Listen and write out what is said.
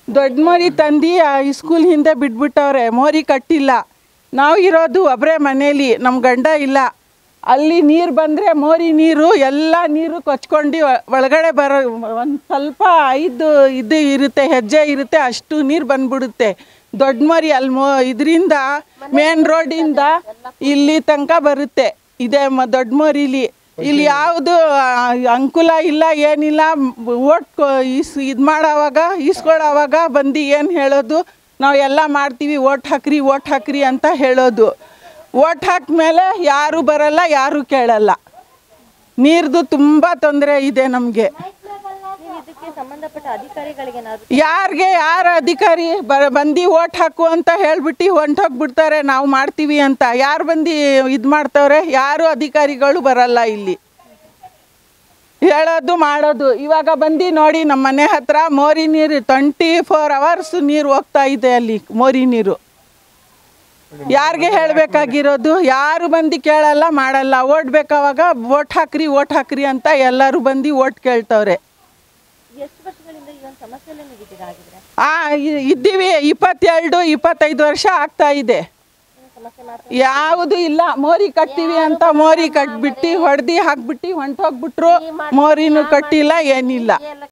ದೊಡ್ಡ ಮೋರಿ ತಂದು ಆ ಸ್ಕೂಲ್ ಹಿಂದೆ ಬಿಟ್ಬಿಟ್ಟವ್ರೆ ಮೋರಿ ಕಟ್ಟಿಲ್ಲ ನಾವು ಇರೋದು ಒಬ್ಬರೇ ಮನೇಲಿ ನಮ್ಮ ಗಂಡ ಇಲ್ಲ ಅಲ್ಲಿ ನೀರು ಬಂದರೆ ಮೋರಿ ನೀರು ಎಲ್ಲ ನೀರು ಕೊಚ್ಕೊಂಡು ಒ- ಒಳಗಡೆ ಬರೋ ಒಂದು ಸ್ವಲ್ಪ ಐದು ಇದು ಇರುತ್ತೆ ಹೆಜ್ಜೆ ಇರುತ್ತೆ ಅಷ್ಟು ನೀರು ಬಂದ್ಬಿಡುತ್ತೆ ದೊಡ್ಡ ಮೋರಿ ಅಲ್ಲಿ ಮೋ ಇದರಿಂದ ಮೇನ್ ರೋಡಿಂದ ಇಲ್ಲಿ ತನಕ ಬರುತ್ತೆ ಇದೆ ಮ ದೊಡ್ಡ ಮೋರಿಲಿ ಇಲ್ಲಿ ಯಾವುದು ಅನುಕೂಲ ಇಲ್ಲ ಏನಿಲ್ಲ ಓಟ್ ಇಸ್ ಇದು ಮಾಡೋವಾಗ ಈಸ್ಕೊಳ್ಳೋವಾಗ ಬಂದು ಏನು ಹೇಳೋದು ನಾವು ಎಲ್ಲ ಮಾಡ್ತೀವಿ ಓಟ್ ಹಾಕ್ರಿ ಓಟ್ ಹಾಕ್ರಿ ಅಂತ ಹೇಳೋದು ಓಟ್ ಹಾಕ್ಮೇಲೆ ಯಾರು ಬರಲ್ಲ ಯಾರು ಕೇಳಲ್ಲ ನೀರ್ದು ತುಂಬ ತೊಂದರೆ ಇದೆ ನಮಗೆ ನೀವು ಇದಕ್ಕೆ ಸಂಬಂಧಪಟ್ಟ ಅಧಿಕಾರಿಗಳಿಗೆ ಏನಾದ್ರು ಯಾರಿಗೆ ಯಾರು ಅಧಿಕಾರಿ ಬರ ಬಂದು ಓಟ್ ಹಾಕು ಅಂತ ಹೇಳ್ಬಿಟ್ಟು ಹೊಂಟೋಗ್ಬಿಡ್ತಾರೆ ನಾವು ಮಾಡ್ತೀವಿ ಅಂತ ಯಾರು ಬಂದು ಇದು ಮಾಡ್ತವ್ರೆ ಯಾರು ಅಧಿಕಾರಿಗಳು ಬರಲ್ಲ ಇಲ್ಲಿ ಹೇಳೋದು ಮಾಡೋದು ಇವಾಗ ಬಂದು ನೋಡಿ ನಮ್ಮ ಮನೆ ಹತ್ರ ಮೋರಿ ನೀರು ಟ್ವೆಂಟಿ ಫೋರ್ ಅವರ್ಸ್ ನೀರು ಹೋಗ್ತಾ ಇದೆ ಅಲ್ಲಿ ಮೋರಿ ನೀರು ಯಾರಿಗೆ ಹೇಳಬೇಕಾಗಿರೋದು ಯಾರು ಬಂದು ಕೇಳಲ್ಲ ಮಾಡಲ್ಲ ಓಟ್ ಬೇಕಾವಾಗ ಓಟ್ ಹಾಕ್ರಿ ಓಟ್ ಹಾಕ್ರಿ ಅಂತ ಎಲ್ಲರೂ ಬಂದು ಓಟ್ ಕೇಳ್ತವ್ರೆ ಎಷ್ಟು ವರ್ಷಗಳಿಂದ ಈ ಒಂದು ಸಮಸ್ಯೆಯಲ್ಲಿ ನೀವು ಇದ್ದೀರಾ ಆಗಿದ್ರೆ ಆ ಇ- ಇದ್ದೀವಿ ಇಪ್ಪತ್ತೆರಡು ಇಪ್ಪತ್ತೈದು ವರ್ಷ ಆಗ್ತಾ ಇದೆ ಏನು ಸಮಸ್ಯೆ ಮಾತ್ರ ಯಾವುದು ಇಲ್ಲ ಮೋರಿ ಕಟ್ತೀವಿ ಅಂತ ಮೋರಿ ಕಟ್ಬಿಟ್ಟು ಹೊಡೆದು ಹಾಕ್ಬಿಟ್ಟು ಹೊಂಟೋಗ್ಬಿಟ್ರು ಮೋರಿನೂ ಕಟ್ಟಿಲ್ಲ ಏನಿಲ್ಲ